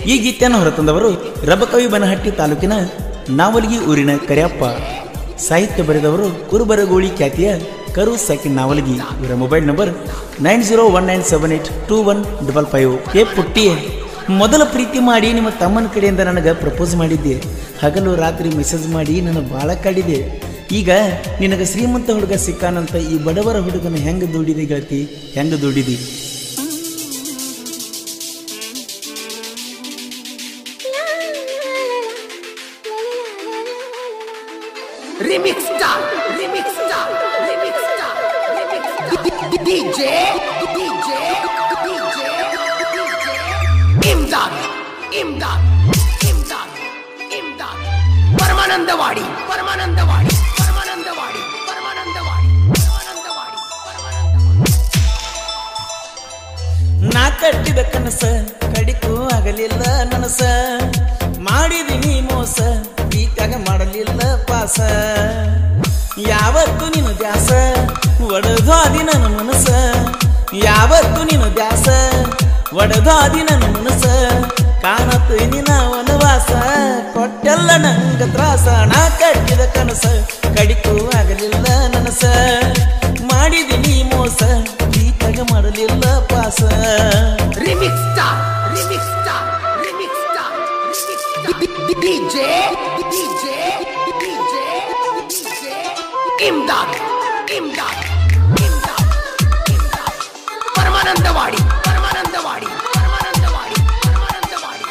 ಈ ಗೀತೆಯನ್ನು ಹೊರತಂದವರು ರಬಕವಿ ಬನಹಟ್ಟಿ ತಾಲೂಕಿನ ನಾವಲ್ಗಿ ಊರಿನ ಕರಿಯಪ್ಪ ಸಾಹಿತ್ಯ ಬರೆದವರು ಕುರುಬರಗೋಳಿ ಖ್ಯಾತಿಯ ಕರು ಸಾಕಿನ್ ನಾವಲ್ಗಿ ಇವರ mobile number nine zero one nine seven eight two one double five ಏ ಪುಟ್ಟಿ ಮೊದಲ ಪ್ರೀತಿ ಮಾಡಿ ನಿಮ್ಮ ತಮ್ಮನ ಕಡೆಯಿಂದ ನನಗೆ ಪ್ರಪೋಸ್ ಮಾಡಿದ್ದೆ ಹಗಲು ರಾತ್ರಿ ಮೆಸೇಜ್ ಮಾಡಿ ನನ್ನ ಭಾಳ ಕಾಡಿದೆ ಈಗ ನಿನಗೆ ಶ್ರೀಮಂತ ಹುಡುಗ ಸಿಕ್ಕಾನಂತ ಈ ಬಡವರ ಹುಡುಗನ ಹೆಂಗೆ ದುಡಿದೆ ಗೆಳತಿ ಹೆಂಗೆ ದುಡಿದಿ Remix star, remix star, remix star, remix star. DJ, DJ, DJ, DJ. Imdad, Imdad, Imdad, Imdad. Paramanandavadi Paramanandavadi Paramanandavadi Paramanandavadi Paramanandavadi Paramanandawadi ನಾ ಕಟ್ಟಿದ ಕನಸ ಕಡಿಕು ಆಗಲಿಲ್ಲ ನನಸ ಮಾಡಿದಿನಿ ಮೋಸ ಪ್ರೀತ್ಯಾಗ ಮಾಡಲಿಲ್ಲ ಪಾಸ ಯಾವತ್ತು ನಿನ್ನ ದ್ಯಾಸ ಒಡದಾದಿ ನನ್ನ ಮನಸ ಯಾವತ್ತು ನಿನ್ನ ದ್ಯಾಸ ಒಡದಾದಿ ನನ್ನ ಮನಸ ಕಾಣತ್ತು ನಿನ್ನ ವನವಾಸ ಕೊಟ್ಟೆಲ್ಲ ನಂಗ ತ್ರಾಸ ನಾ ಕಟ್ಟಿದ ಕನಸ ಕಡಿಕು ಆಗಲಿಲ್ಲ ನನಸ ಮಾಡಿದಿನಿ ಮೋಸ ಪ್ರೀತ್ಯಾಗ ಮಾಡಲಿಲ್ಲ ಪಾಸ Remix star, remix star, remix star, remix star. DJ, DJ, DJ, DJ. Imdad, Imdad, Imdad, Imdad. Paramanandavadi Paramanandavadi Paramanandavadi Paramanandavadi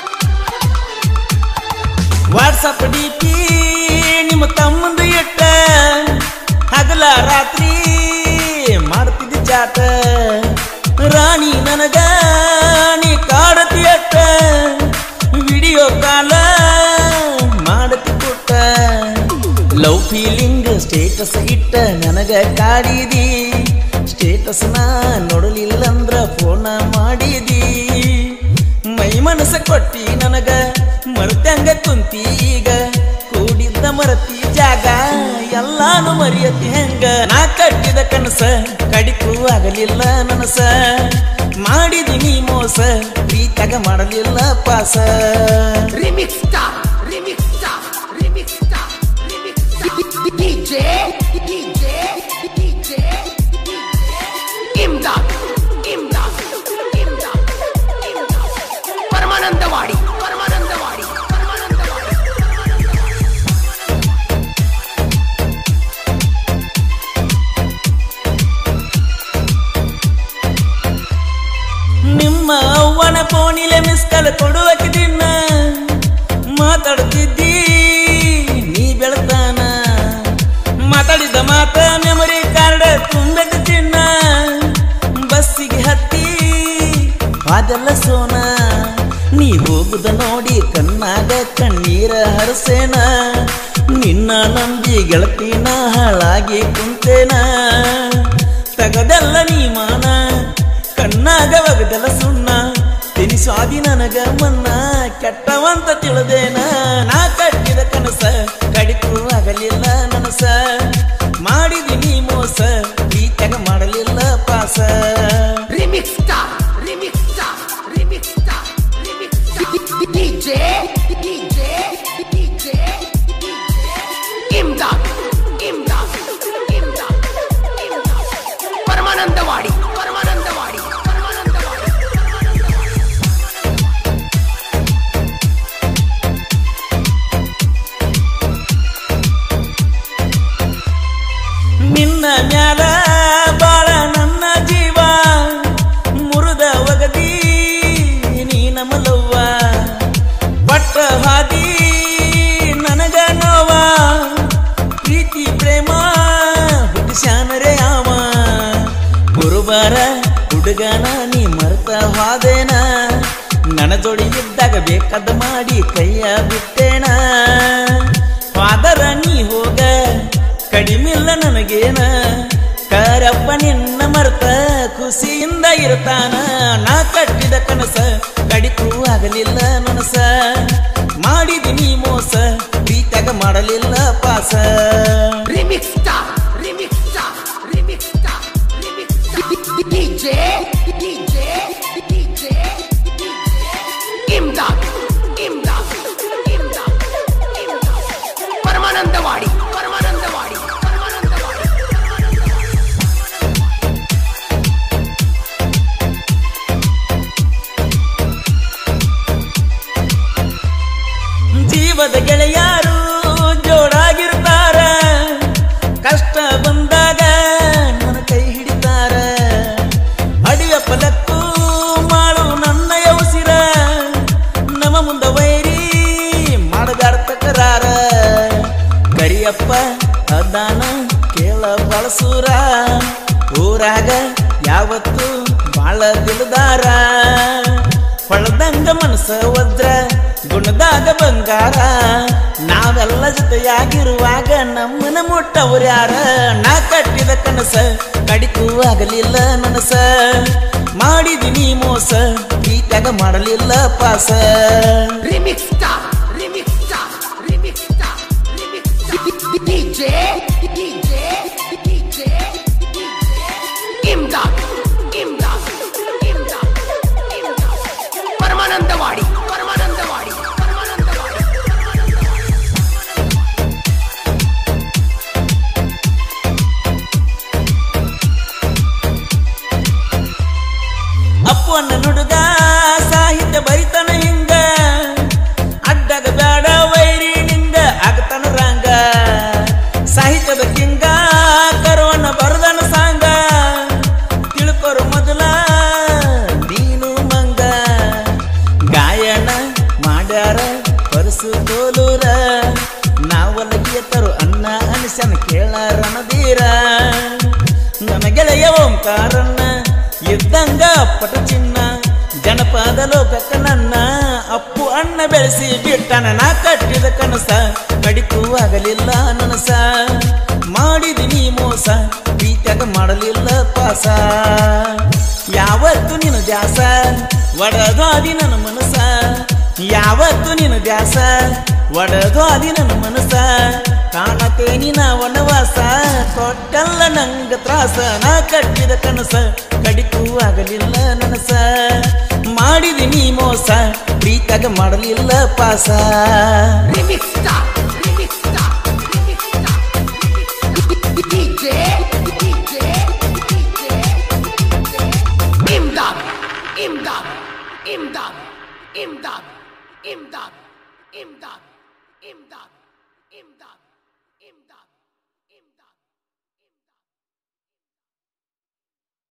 WhatsApp D P ನಿಮ್ಮ ತಮ್ಮಂದು ಇಟ್ಟ ಹಗಲ ರಾತ್ರಿ ಮಾಡ್ತಿದ್ದ ಚಾಟ ರಾಣಿ ನನಗ ನೀ ಕಾಡತಿ ಅಟ್ಟ ವಿಡಿಯೋ ಕಾಲ ಮಾಡತಿ ಕೊಟ್ಟ ಲವ್ ಫೀಲಿಂಗ್ ಸ್ಟೇಟಸ್ ಇಟ್ಟ ನನಗ ಕಾಡಿದಿ ಸ್ಟೇಟಸ್ ನಾ ನೋಡಲಿಲ್ಲಂದ್ರ ಫೋನ ಮಾಡಿದಿ ಮೈ ಮನಸ ಕೊಟ್ಟಿ ನನಗ ಮರ್ತಂಗ ಕುಂತಿ ಈಗ ಕೂಡಿದ್ದ ಮರತಿ ಜಾಗ ಎಲ್ಲಾನು ಮರಿಯತಿ ಹೆಂಗ ನಾ ಕಟ್ಟಿದ ಕನಸ ಕಡಿಕು ಆಗಲಿಲ್ಲ ನನಸ ಮಾಡಿದಿನಿ ಮೋಸ ಪ್ರೀತಾಗ ಮಾಡಲಿಲ್ಲ ಪಾಸ Remix star, remix star, remix star, remix star. DJ, DJ, DJ, DJ. Imdad, Imdad, Imdad, Imdad. Paramanandavadi Paramanandavadi Paramanandawadi ನಿಮ್ಮ ಅವ್ವನ ಫೋನಿಲೆ ಮಿಸ್ ಕಾಲ್ ಕೊಡುವಕ್ಕೆ ದಿನ ಮಾತಾಡ್ತಿದ್ದಿ ನೀ ಬೆಳತಾನ ಮಾತಾಡಿದ ಮಾತ ಮೆಮೊರಿ ಕಾರ್ಡ್ ತುಂಬಕ್ಕೆ ಚಿನ್ನ ಬಸ್ಸಿಗೆ ಹತ್ತಿ ಅದೆಲ್ಲ ಸೋನ ನೀ ಹೋಗುದ ನೋಡಿ ಕಣ್ಣಾಗ ಕಣ್ಣೀರ ಹರಸೇನ ನಿನ್ನ ನಂಬಿ ಗೆಳತಿನ ಹಾಳಾಗಿ ಕುಂತೇನ ತಗದೆಲ್ಲ ನೀ ಮಾನ ಕಣ್ಣಾಗ ಒಗದೆಲ್ಲ ಸುಣ್ಣ ತಿನಿಸ್ವಾದಿ ನನಗ ಮನ್ನ ಕೆಟ್ಟವಂತ ತಿಳಿದೇನ ನಾ ಕಟ್ಟಿದ ಕನಸ ಕಡಿತು ಆಗಲಿಲ್ಲ ನನಸ ಮಾಡಿದಿನಿ ಮೋಸ ಪ್ರೀತ್ಯಾಗ ಮಾಡಲಿಲ್ಲ ಪಾಸ Remix star, remix star, remix star, remix star. DJ, DJ, DJ, DJ. Imdad, Imdad, Imdad, Imdad. Paramanandavadi Paramanandavadi Paramanandawadi ನಿನ್ನ ಮ್ಯಾಲ ಬಾಳ ನನ್ನ ಜೀವ ಮುರಿದ ಒಗದಿ ನೀ ನಮಲವ್ವ ಪಟ್ಟ ಹಾದಿ ನನಗ ನೋವ ಪ್ರೀತಿ ಪ್ರೇಮ ಹುಟ್ಟಿಸ್ಯಾನರೆ ಅವ ಗುರುವಾರ ಹುಡುಗನ ನೀ ಮರ್ತ ಹಾದೇನ ನನ್ನ ಜೋಡಿ ಇದ್ದಾಗ ಬೇಕಾದ ಮಾಡಿ ಕೈಯ ಬಿಟ್ಟೇನ ಫಾದರ ನೀ ಹೋಗ ಕಡಿಮಿಲ್ಲ ನನಗೇನ ಕರಪ್ಪ ನಿನ್ನ ಮರ್ತ ಖುಷಿಯಿಂದ ಇರ್ತಾನ ನಾ ಕಟ್ಟಿದ ಕನಸ ಕಡಿತು ಆಗಲಿಲ್ಲ ನನಸ ಮಾಡಿದಿನಿ ಮೋಸ ಪ್ರೀತ್ಯಾಗ ಮಾಡಲಿಲ್ಲ ಪಾಸ Remix star, remix star, remix star, remix star. DJ, DJ, DJ, DJ. Imdad, ಜೀವದ ಗೆಳೆಯಾರು ಜೋಡಾಗಿರ್ತಾರ ಕಷ್ಟ ಬಂದಾಗ ನನ್ನ ಕೈ ಹಿಡಿತಾರ ಅಡಿಯ ಫಲಕ್ಕೂ ಮಾಡು ನನ್ನ ಯೌಸಿರ ನಮ್ಮ ಮುಂದ ವೈರಿ ಮಾಡದಾರ ತಕರಾರ ಕರಿಯಪ್ಪ ಅದಾನ ಕೇಳ ಬಳಸೂರ ಊರಾಗ ಯಾವತ್ತು ಬಾಳ ದಿಲದಾರ ಹೊಳದಂಗ ಮನಸ್ಸ ವಜ್ರ ಗುಣದಾಗ ಬಂಗಾರ ನಾವೆಲ್ಲ ಜೊತೆಯಾಗಿರುವಾಗ ನಮ್ಮನ ಮುಟ್ಟವ್ರು ಯಾರ ನಾ ಕಟ್ಟಿದ ಕನಸ ಕಡಿಕೂ ಆಗಲಿಲ್ಲ ನನಸ ಮಾಡಿದಿನಿ ಮೋಸ ಪ್ರೀತ್ಯಾಗ ಮಾಡಲಿಲ್ಲ ಪಾಸ Remix star, remix star, remix star, remix star. DJ, DJ, DJ, DJ. Imdad, Imdad, Imdad, Imdad. Paramanandavadi Paramanandavadi Paramanandawadi Appu ಅನ್ನ ನುಡುಗ ಸಾಹಿತ್ಯ ಬರಿತನ ಹಿಂಗ ಅಡ್ಡಗ ಬ್ಯಾಡ ವೈರಿ ನಿಂಗ ಆಗತನ ರಂಗ ಸಾಹಿತ್ಯದ ಕಿಂಗ ಕರುವನ್ನ ಬರದನ ಸಾಂಗ ತಿಳ್ಕೊರು ಮೊದಲ ನೀನು ಮಂಗ ಗಾಯನ ಮಾಡ್ಯಾರ ಪರಸು ತೋಲೂರ ನಾವಲಗಿಯ ತರು ಅನ್ನ ಅನಿಸನ ಕೇಳ ರಣದೀರ ನನ್ನ ಗೆಳೆಯ ಓಂಕಾರನ್ನ ಇದ್ದಂಗ ಪಟ ಚಿನ್ನ ಜನಪದ ಲೋಕಕ್ಕ ನನ್ನ ಅಪ್ಪು ಅಣ್ಣ ಬೆಳೆಸಿ ಬಿಟ್ಟನ ನಾ ಕಟ್ಟಿದ ಕನಸ ಕಡಿಕೂ ಆಗಲಿಲ್ಲ ನನಸ ಮಾಡಿದಿನಿ ಮೋಸ ಪ್ರೀತ್ಯಾಗ ಮಾಡಲಿಲ್ಲ ಪಾಸ ಯಾವತ್ತು ನಿನ್ನ ದ್ಯಾಸ ಒಡದಾದಿ ನನ್ನ ಮನಸ ಯಾವತ್ತು ನಿನ್ನ ದ್ಯಾಸ ಒಡದಾದಿ ನನ್ನ ಮನಸ ಕಾಣತೇನಿ ನಾ ವನವಾಸ ಕೊಟ್ಟಲ್ಲ ನಂಗ ತ್ರಾಸ ನಾ ಕಟ್ಟಿದ ಕನಸ ಕಡಿಕೂ ಆಗಲಿಲ್ಲ ನನಸ ಮಾಡಿದಿನಿ ಮೋಸ ಪ್ರೀತ್ಯಾಗ ಮಾಡಲಿಲ್ಲ ಪಾಸ Remix star, remix star, remix star, remix star. DJ, DJ, DJ, Imdad, Imdad, Imdad, Imdad, Imdad, Imdad.